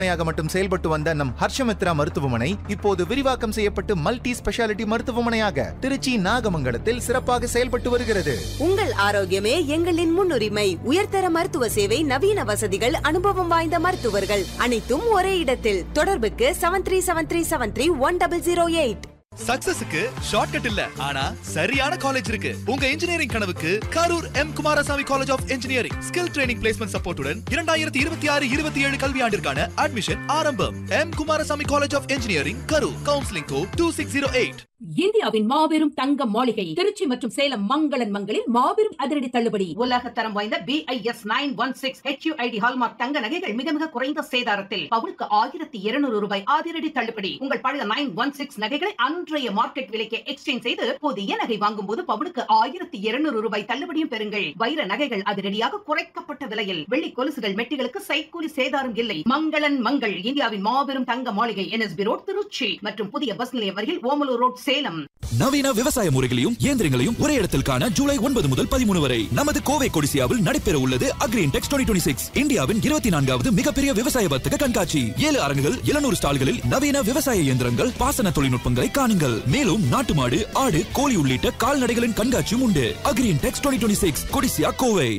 யாக மட்டும் செயல்பட்டு வந்த நம் ஹர்ஷமித்ரா மருத்துவமனை இப்போது விரிவாக்கம் செய்யப்பட்டு மல்டி ஸ்பெஷாலிட்டி மருத்துவமனையாக திருச்சி நாகமங்கலத்தில் சிறப்பாக செயல்பட்டு வருகிறது உங்கள் ஆரோக்கியமே எங்களின் முன்னுரிமை உயர்தர மருத்துவ சேவை நவீன வசதிகள் அனுபவம் வாய்ந்த மருத்துவர்கள் அனைத்தும் ஒரே இடத்தில் தொடர்புக்கு seven three seven three seven three one double zero eight சக்சஸுக்கு ஷார்ட்கட் இல்ல ஆனா சரியான காலேஜ் இருக்கு உங்க இன்ஜினியரிங் கனவுக்கு Karur M Kumarasamy college of engineering skill training placement சப்போர்ட்டுடன் இரண்டாயிரத்தி இருபத்தி ஆறு இருபத்தி ஏழு கல்வியாண்டிற்கான அட்மிஷன் ஆரம்பம் M Kumarasamy college of engineering Karur counselling code two six zero eight இந்தியாவின் மாபெரும் தங்க மாளிகை திருச்சி மற்றும் சேலம் மங்களன் மங்களில் மாபெரும் அதிரடி தள்ளுபடி உலக தரம் வாய்ந்த BIS nine one six HUID hallmark தங்க நகைகள் மிக மிக குறைந்த சேதாரத்தில் பவுனுக்கு ஆயிரத்தி இருநூறு ரூபாய் அதிரடி தள்ளுபடி உங்கள் பழைய நைன் ஒன் சிக்ஸ் நகைகளை அன்றைய மார்க்கெட் விலைக்கு எக்ஸ்சேஞ்ச் செய்து புதிய நகை வாங்கும் போது பவுனுக்கு ஆயிரத்தி இருநூறு ரூபாய் தள்ளுபடியும் பெறுங்கள் வைர நகைகள் அதிரடியாக குறைக்கப்பட்ட விலையில் வெள்ளி கொலுசுகள் மெட்டிகளுக்கு சைக்கூலி சேதாரம் இல்லை மங்களன் மங்கள் இந்தியாவின் மாபெரும் தங்க மாளிகை என்எஸ்பி ரோட் திருச்சி மற்றும் புதிய பஸ் நிலையம் அருகில் ஓமலூர் ரோட் சேலம் நவீன விவசாய முறைகளையும் இயந்திரங்களையும் ஒரே இடத்தில் காண ஜூலை ஒன்பது முதல் பதிமூணு வரை நமது கோவை கொடிசியாவில் நடைபெற உள்ளது அக்ரீன் டெக்ஸ் டுவெண்ட்டி சிக்ஸ் இந்தியாவின் இருபத்தி நான்காவது மிகப்பெரிய விவசாய வர்த்தக கண்காட்சி ஏழு அரங்குகள் எழுநூறு ஸ்டால்களில் நவீன விவசாய இயந்திரங்கள் பாசன தொழில்நுட்பங்களை காணுங்கள் மேலும் நாட்டு மாடு ஆடு கோழி உள்ளிட்ட கால்நடைகளின் கண்காட்சியும் உண்டு Agri Intex twenty six Codissia Kovai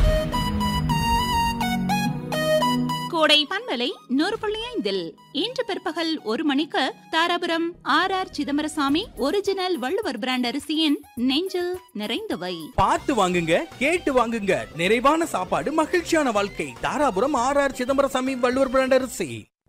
Kodai பண்பலை நூறு புள்ளி ஐந்தில் இன்று பிற்பகல் ஒரு மணிக்கு Dharapuram R R Chidambarasamy original Valluvar brand அரிசியின் நெஞ்சில் நிறைந்தவை பார்த்து வாங்குங்க கேட்டு வாங்குங்க நிறைவான சாப்பாடு மகிழ்ச்சியான வாழ்க்கை Dharapuram R R Chidambarasamy Valluvar brand அரிசி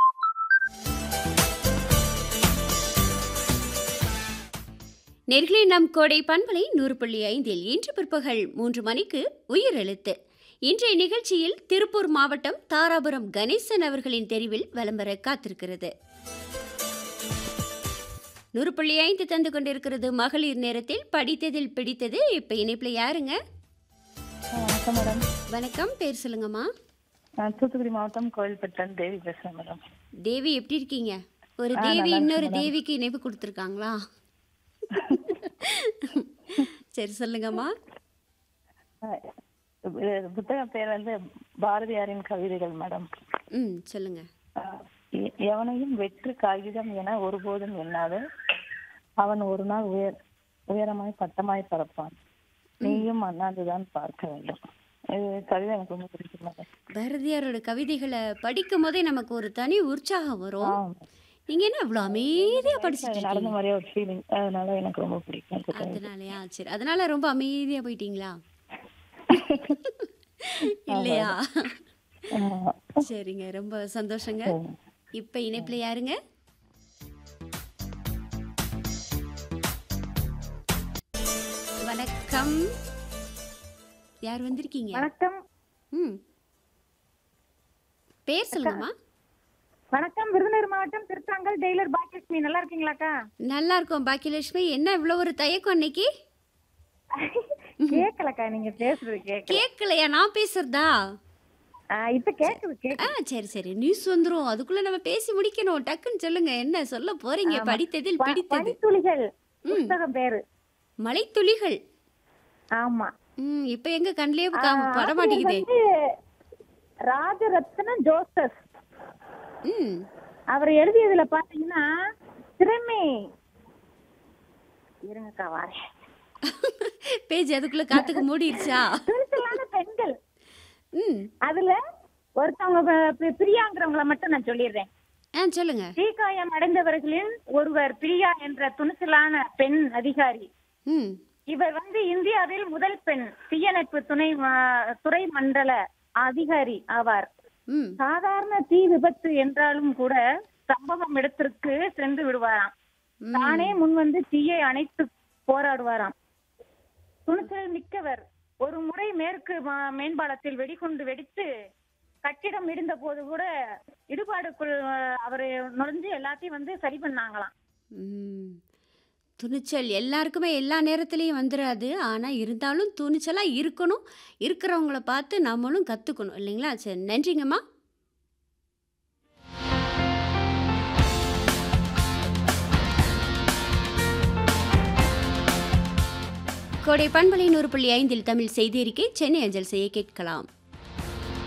நெருகிலே நம் கோடை பண்பலை நூறு புள்ளி ஐந்தில் இன்று பிற்பகல் மூன்று மணிக்கு உயிரெழுத்து இன்றைய நிகழ்ச்சியில் திருப்பூர் மாவட்டம் தாராபுரம் கணேசன் அவர்களின் தெரிவில் விளம்பர காத்திருக்கிறது நூறு புள்ளி ஐந்து தந்து கொண்டிருக்கிறது மகளிர் நேரத்தில் படித்ததில் பிடித்தது இப்ப இணைப்புல யாருங்க வணக்கம் மேடம் வணக்கம் பேர் சொல்லுங்கம்மா நான் தூத்துக்குடி மாவட்டம் கோவில்பட்டன் தேவி பேசுறேன் மேடம் தேவி எப்படி இருக்கீங்க ஒரு ஆ, தேவி நல்லா இருக்கேன் இன்னொரு மேடம். தேவிக்கு இணைப்பு கொடுத்துருக்காங்களா சரி சொல்லுங்கம்மா இது புத்தக பேர் வந்து பாரதியாரின் கவிதைகள் மேடம் ம் சொல்லுங்க அஹ், எ- எவனையும் வெற்று காகிதம் என ஒருபோதும் எண்ணாது அவன் ஒரு நாள் உயர் உயரமாய் பட்டமாய் பறப்பான் நீயும் அண்ணாந்துதான் பார்க்க வேண்டும் இது கவிதை எனக்கு ரொம்ப பிடிக்கும் மேடம் பாரதியாரோட கவிதைகளை படிக்கும் போதே நமக்கு ஒரு தனி உற்சாகம் வரும் ஆமா. நீங்க என்ன அவ்வளவு அமைதியா படிச்சுட்டு அது நடந்த இருக்கீங்க மாதிரியே ஒரு ஃபீலிங் அதனால எனக்கு ரொம்ப பிடிக்கும் புத்தகம் அதனாலயா சரி அதனால ரொம்ப அமைதியா போயிட்டீங்களா இல்லையா ஆமா. சரிங்க ரொம்ப சந்தோஷங்க சரி. இப்ப இணைப்புல யாருங்க வணக்கம் யார் வந்திருக்கீங்க வணக்கம் ம் பேர் சொல்லுங்கம்மா வணக்கம் விருதுநகர் மாவட்டம் திருத்தாங்கல் டெய்லர் பாக்கியலட்சுமி நல்லா இருக்கீங்களாக்கா நல்லா இருக்கோம் பாக்கியலட்சுமி என்ன இவ்வளோ ஒரு தயக்கம் இன்னைக்கு கேக்கலக்கா நீங்க பேசுறது கேக்கல கேட்கலையா நான் பேசுறதா ஆ, இப்ப கேக்குது ஆ கேக்குது சரி சரி நியூஸ் வந்துரும் அதுக்குள்ள நம்ம பேசி முடிக்கணும் டக்குன்னு சொல்லுங்க என்ன சொல்ல போறீங்க ஆமா. படித்ததில் ப- பிடித்தது பனித்துளிகள் ம். புத்தகம் பேரு மலைத்துளிகள் ஆமா ம் இப்போ எங்க கண்ணிலே ஆ, பட ஆசிரியர் மாட்டேங்குது வந்து ராஜரத்ன ஜோசப் ம் அவர் எழுதியதுல பாத்தீங்கன்னா திறமை இருங்கக்கா வாரேன் பேஜ் அதுக்குள்ள காத்துக்கு மூடிடுச்சா துணிச்சலான பெண்கள் ம் அதுல ஒருத்தவங்க ப- பி- பிரியாங்கிறவங்கள மட்டும் நான் சொல்லிடுறேன் ஆ சொல்லுங்க தீக்காயம் அடைந்தவர்களின் ஒருவர் பிரியா என்ற துணிச்சலான பெண் அதிகாரி ம் இவர் வந்து இந்தியாவில் முதல் பெண் தீயணைப்பு துணை ம- துறை மண்டல அதிகாரி ஆவார் ம் சாதாரண தீ விபத்து என்றாலும் கூட சம்பவம் இடத்திற்கு சென்று விடுவாராம் ம். தானே முன் வந்து தீயை அணைத்து போராடுவாராம் துணிச்சல் மிக்கவர் ஒரு முறை மேற்கு மா- மேம்பாலத்தில் வெடிகுண்டு வெடித்து கட்டிடம் இடிந்த போது கூட இடுபாடுக்குள் அஹ், அவரு நுழைஞ்சு எல்லாத்தையும் வந்து சரி பண்ணாங்களாம் ம். துணிச்சல் எல்லாருக்குமே எல்லா நேரத்துலையும் வந்துடாது ஆனால் இருந்தாலும் துணிச்சலாக இருக்கணும் இருக்கிறவங்கள பார்த்து நம்மளும் கற்றுக்கணும் இல்லைங்களா சரி நன்றிங்கம்மா கோடை பண்பலை நூறு புள்ளி ஐந்தில் தமிழ் செய்தி அறிக்கை சென்னை அஞ்சல் செய்ய கேட்கலாம்